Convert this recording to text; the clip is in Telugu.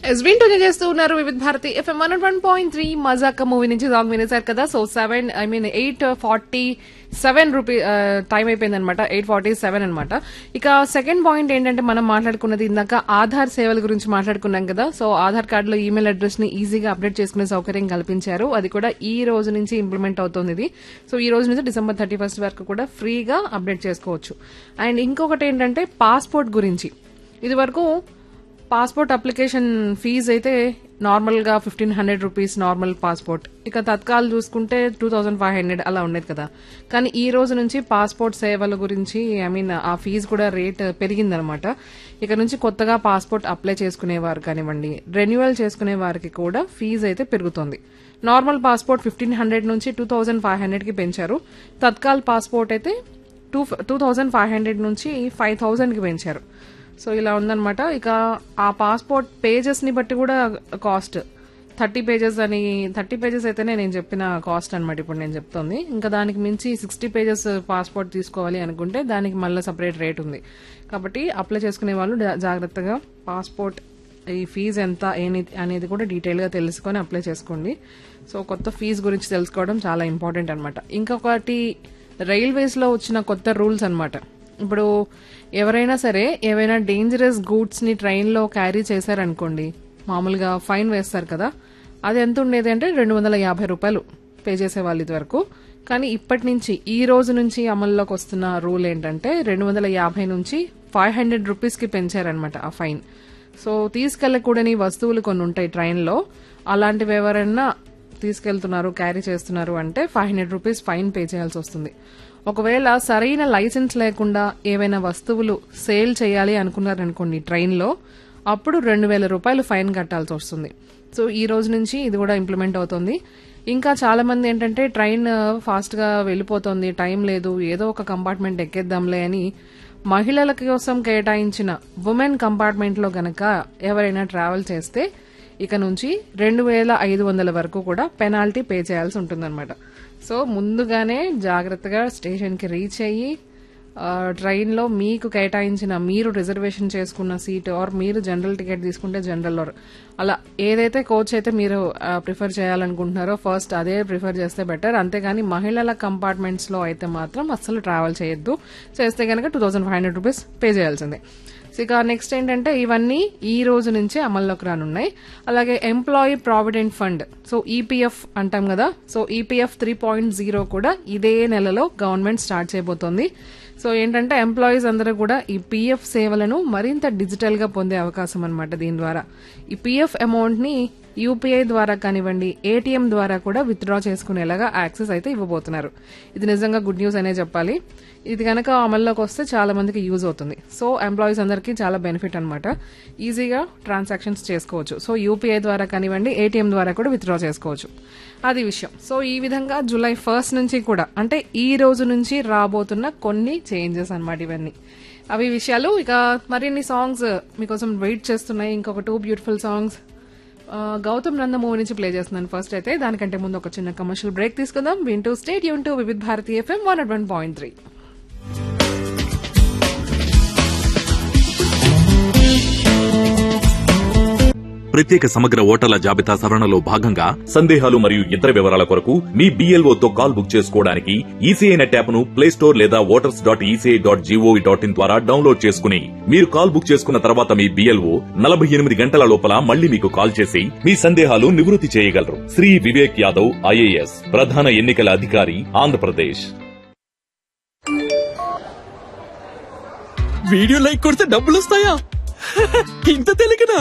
ఎస్బీన్ టూనే చేస్తూ ఉన్నారు Vividh Bharati FM one one point three Mazaka movie నుంచి సాంగ్ వినేశారు కదా so seven I mean eight forty seven rupee time అయిపోయింది అనమాట ఎయిట్ ఫార్టీ సెవెన్ అనమాట ఇక సెకండ్ పాయింట్ ఏంటంటే మనం మాట్లాడుకున్నది ఇందాక ఆధార్ సేవల గురించి మాట్లాడుకున్నాం కదా సో ఆధార్ కార్డులో ఈమెయిల్ అడ్రస్ ని ఈజీగా అప్డేట్ చేసుకునే సౌకర్యం కల్పించారు అది కూడా ఈ రోజు నుంచి ఇంప్లిమెంట్ అవుతుంది ఇది సో ఈ రోజు నుంచి డిసెంబర్ థర్టీ ఫస్ట్ వరకు కూడా ఫ్రీగా అప్డేట్ చేసుకోవచ్చు అండ్ ఇంకొకటి ఏంటంటే పాస్పోర్ట్ గురించి ఇది వరకు పాస్పోర్ట్ అప్లికేషన్ ఫీజ్ అయితే నార్మల్ గా fifteen hundred rupees normal passport ఇక తత్కాల్ చూసుకుంటే టూ థౌసండ్ ఫైవ్ హండ్రెడ్ అలా ఉండేది కదా కానీ ఈ రోజు నుంచి పాస్పోర్ట్ సేవల గురించి ఐ మీన్ ఆ ఫీజు కూడా రేట్ పెరిగిందనమాట ఇక నుంచి కొత్తగా పాస్పోర్ట్ అప్లై చేసుకునేవారు కానివ్వండి రెన్యువల్ చేసుకునే వారికి కూడా ఫీజు అయితే పెరుగుతోంది నార్మల్ పాస్పోర్ట్ ఫిఫ్టీన్ హండ్రెడ్ నుంచి టూ థౌసండ్ ఫైవ్ హండ్రెడ్ కి పెంచారు తత్కాల్ పాస్పోర్ట్ అయితే two two thousand five hundred నుంచి ఫైవ్ థౌసండ్ కి పెంచారు సో ఇలా ఉందన్నమాట ఇక ఆ పాస్పోర్ట్ పేజెస్ ని బట్టి కూడా కాస్ట్ థర్టీ పేజెస్ అని థర్టీ పేజెస్ అయితేనే నేను చెప్పిన కాస్ట్ అనమాట ఇప్పుడు నేను చెప్తోంది ఇంకా దానికి మించి సిక్స్టీ పేజెస్ పాస్పోర్ట్ తీసుకోవాలి అనుకుంటే దానికి మళ్ళీ సపరేట్ రేట్ ఉంది కాబట్టి అప్లై చేసుకునే వాళ్ళు జా- జాగ్రత్తగా పాస్పోర్ట్ ఈ ఫీజు ఎంత ఏని- అనేది కూడా డీటెయిల్ గా తెలుసుకొని అప్లై చేసుకోండి సో కొత్త ఫీజు గురించి తెలుసుకోవడం చాలా ఇంపార్టెంట్ అనమాట ఇంకొకటి రైల్వేస్ లో వచ్చిన కొత్త రూల్స్ అన్నమాట ఇప్పుడు ఎవరైనా సరే ఏవైనా డేంజరస్ గూడ్స్ ని ట్రైన్ లో క్యారీ చేశారనుకోండి మామూలుగా ఫైన్ వేస్తారు కదా అది ఎంత ఉండేది అంటే రెండు వందల యాభై రూపాయలు పే చేసేవాళ్ళు ఇది వరకు కానీ ఇప్పటి నుంచి ఈ రోజు నుంచి అమల్లోకి వస్తున్న రూల్ ఏంటంటే రెండు వందల యాభై నుంచి ఫైవ్ హండ్రెడ్ రూపీస్ కి పెంచారనమాట ఆ ఫైన్ సో తీసుకెళ్లకూడని వస్తువులు కొన్ని ఉంటాయి ట్రైన్లో అలాంటివి ఎవరైనా తీసుకెళ్తున్నారు క్యారీ చేస్తున్నారు అంటే five hundred rupees fine pay చేయాల్సి వస్తుంది ఒకవేళ సరైన లైసెన్స్ లేకుండా ఏవైనా వస్తువులు సేల్ చేయాలి అనుకున్నారనుకోండి ట్రైన్లో అప్పుడు రెండు వేల రూపాయలు ఫైన్ కట్టాల్సి వస్తుంది సో ఈ రోజు నుంచి ఇది కూడా ఇంప్లిమెంట్ అవుతుంది ఇంకా చాలా మంది ఏంటంటే ట్రైన్ ఫాస్ట్ గా వెళ్ళిపోతుంది టైం లేదు ఏదో ఒక కంపార్ట్మెంట్ ఎక్కేద్దాంలే అని మహిళల కోసం కేటాయించిన ఉమెన్ కంపార్ట్మెంట్ లో గనక ఎవరైనా ట్రావెల్ చేస్తే ఇక నుంచి రెండు వేల ఐదు వందల వరకు కూడా పెనాల్టీ పే చేయాల్సి ఉంటుందన్నమాట సో ముందుగానే జాగ్రత్తగా స్టేషన్ కి రీచ్ అయ్యి ఆ, ట్రైన్ లో మీకు కేటాయించిన మీరు రిజర్వేషన్ చేసుకున్న సీట్ ఆర్ మీరు జనరల్ టికెట్ తీసుకుంటే జనరల్ ఆర్ అలా ఏదైతే కోచ్ అయితే మీరు ప్రిఫర్ చేయాలనుకుంటున్నారో ఫస్ట్ అదే ప్రిఫర్ చేస్తే బెటర్ అంతేగాని మహిళల కంపార్ట్మెంట్స్ లో అయితే మాత్రం అస్సలు ట్రావెల్ చేయొద్దు చేస్తే కనుక two thousand five hundred rupees pay చేయాల్సిందే సో ఇక నెక్స్ట్ ఏంటంటే ఇవన్నీ ఈ రోజు నుంచే అమల్లోకి రానున్నాయి అలాగే employee provident fund so EPF అంటాం కదా so EPF three point zero కూడా ఇదే నెలలో గవర్నమెంట్ స్టార్ట్ చేయబోతోంది సో ఏంటంటే ఎంప్లాయీస్ అందరూ కూడా ఈ పీఎఫ్ సేవలను మరింత డిజిటల్ గా పొందే అవకాశం అనమాట దీని ద్వారా ఈ పీఎఫ్ అమౌంట్ ని యూపీఐ ద్వారా కానివ్వండి ఏటీఎం ద్వారా కూడా విత్డ్రా చేసుకునేలాగా యాక్సెస్ అయితే ఇవ్వబోతున్నారు ఇది నిజంగా గుడ్ న్యూస్ అనే చెప్పాలి ఇది కనుక అమల్లోకి వస్తే చాలా మందికి యూజ్ అవుతుంది సో ఎంప్లాయీస్ అందరికీ చాలా బెనిఫిట్ అనమాట ఈజీగా ట్రాన్సాక్షన్స్ చేసుకోవచ్చు సో యూపీఐ ద్వారా కానివ్వండి ఏటీఎం ద్వారా కూడా విత్డ్రా చేసుకోవచ్చు అది విషయం సో ఈ విధంగా జూలై ఫస్ట్ నుంచి కూడా అంటే ఈ రోజు నుంచి రాబోతున్న కొన్ని చేంజెస్ అన్నమాట ఇవన్నీ అవి విషయాలు ఇక మరిన్ని సాంగ్స్ మీకోసం వెయిట్ చేస్తున్నాయి ఇంకొక టూ బ్యూటిఫుల్ సాంగ్స్ ఆ, గౌతమ్ నంద మూవీ నుంచి ప్లే చేస్తున్నాను ఫస్ట్ అయితే దానికంటే ముందు ఒక చిన్న కమర్షియల్ బ్రేక్ తీసుకుందాం వింటూ స్టేట్ యూన్ to Vividh Bharati FM one one point three ప్రత్యేక సమగ్ర ఓటర్ల జాబితా సవరణలో భాగంగా సందేహాలు మరియు ఇతర వివరాల కొరకు మీ BLO తో కాల్ బుక్ చేసుకోవడానికి ఈసీఐ నెట్ యాప్ ను ప్లే స్టోర్ లేదా voters dot ECI dot gov dot in ద్వారా డౌన్లోడ్ చేసుకుని మీరు కాల్ బుక్ చేసుకున్న తర్వాత మీ బిఎల్ఓ నలభై ఎనిమిది గంటల లోపల మళ్ళీ మీకు కాల్ చేసి మీ సందేహాలు నివృత్తి చేయగలరు శ్రీ వివేక్ యాదవ్ ఐఏఎస్ ప్రధాన ఎన్నికల అధికారి ఆంధ్రప్రదేశ్ వీడియో లైక్ కొడితే డబ్బులు వస్తాయా ఇంత తెలియకనా